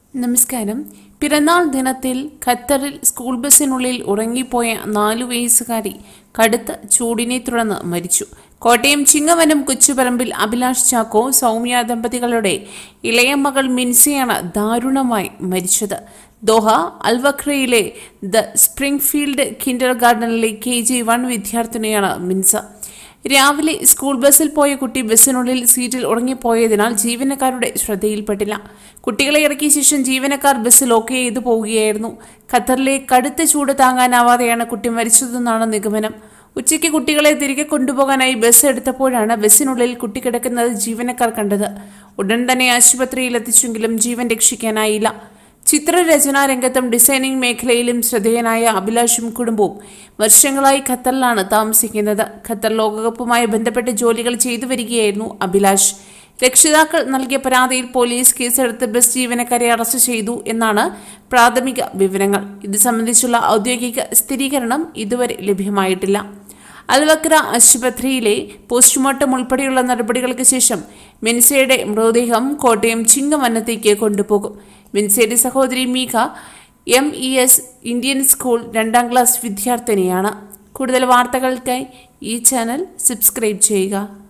നമസ്കാരം പിറന്നാൾ ദിനത്തിൽ ഖത്തറിൽ സ്കൂൾ ബസ്സിനുള്ളിൽ ഉറങ്ങിപ്പോയ നാലു വയസ്സുകാരി കടുത്ത ചൂടിനെ തുടർന്ന് മരിച്ചു കോട്ടയം ചിങ്ങവനം കൊച്ചുപറമ്പിൽ അഭിലാഷ് ചാക്കോ സൗമ്യ ദമ്പതികളുടെ ഇളയ മകൾ മിൻസിയാണ് ദാരുണമായി മരിച്ചത് ദോഹ അൽവഖ്രയിലെ ദ സ്പ്രിംഗ്ഫീൽഡ് കിൻഡർ ഗാർഡനിലെ കെ ജി വൺ വിദ്യാർത്ഥിനിയാണ് മിൻസ രാവിലെ സ്കൂൾ ബസ്സിൽ പോയ കുട്ടി ബസ്സിനുള്ളിൽ സീറ്റിൽ ഉറങ്ങിപ്പോയതിനാൽ ജീവനക്കാരുടെ ശ്രദ്ധയിൽപ്പെട്ടില്ല കുട്ടികളെ ഇറക്കിയ ശേഷം ജീവനക്കാർ ബസ് ലോക്ക് ചെയ്തു പോവുകയായിരുന്നു ഖത്തറിലെ കടുത്ത ചൂട് താങ്ങാനാവാതെയാണ് കുട്ടി മരിച്ചതെന്നാണ് നിഗമനം ഉച്ചയ്ക്ക് കുട്ടികളെ തിരികെ കൊണ്ടുപോകാനായി ബസ് എടുത്തപ്പോഴാണ് ബസ്സിനുള്ളിൽ കുട്ടി കിടക്കുന്നത് ജീവനക്കാർ കണ്ടത് ഉടൻ തന്നെ ആശുപത്രിയിൽ എത്തിച്ചെങ്കിലും ജീവൻ രക്ഷിക്കാനായില്ല ചിത്രരചനാ രംഗത്തും ഡിസൈനിംഗ് മേഖലയിലും ശ്രദ്ധേയനായ അഭിലാഷും കുടുംബവും വർഷങ്ങളായി ഖത്തറിലാണ് താമസിക്കുന്നത് ഖത്തർ ലോകകപ്പുമായി ബന്ധപ്പെട്ട് ജോലികൾ ചെയ്തു വരികയായിരുന്നു അഭിലാഷ് രക്ഷിതാക്കൾ നൽകിയ പരാതിയിൽ പോലീസ് കേസെടുത്ത് ബസ് ജീവനക്കാരെ അറസ്റ്റ് ചെയ്തു എന്നാണ് പ്രാഥമിക വിവരങ്ങൾ ഇത് സംബന്ധിച്ചുള്ള ഔദ്യോഗിക സ്ഥിരീകരണം ഇതുവരെ ലഭ്യമായിട്ടില്ല അൽവക്ര ആശുപത്രിയിലെ പോസ്റ്റ്മോർട്ടം ഉൾപ്പെടെയുള്ള നടപടികൾക്ക് ശേഷം മിൻസയുടെ മൃതദേഹം കോട്ടയം ചിങ്ങവനത്തേക്ക് കൊണ്ടുപോകും മിൻസയുടെ സഹോദരി Meekha M E S Indian school രണ്ടാം ക്ലാസ് വിദ്യാർത്ഥിനിയാണ് കൂടുതൽ വാർത്തകൾക്കായി ഈ ചാനൽ സബ്സ്ക്രൈബ് ചെയ്യുക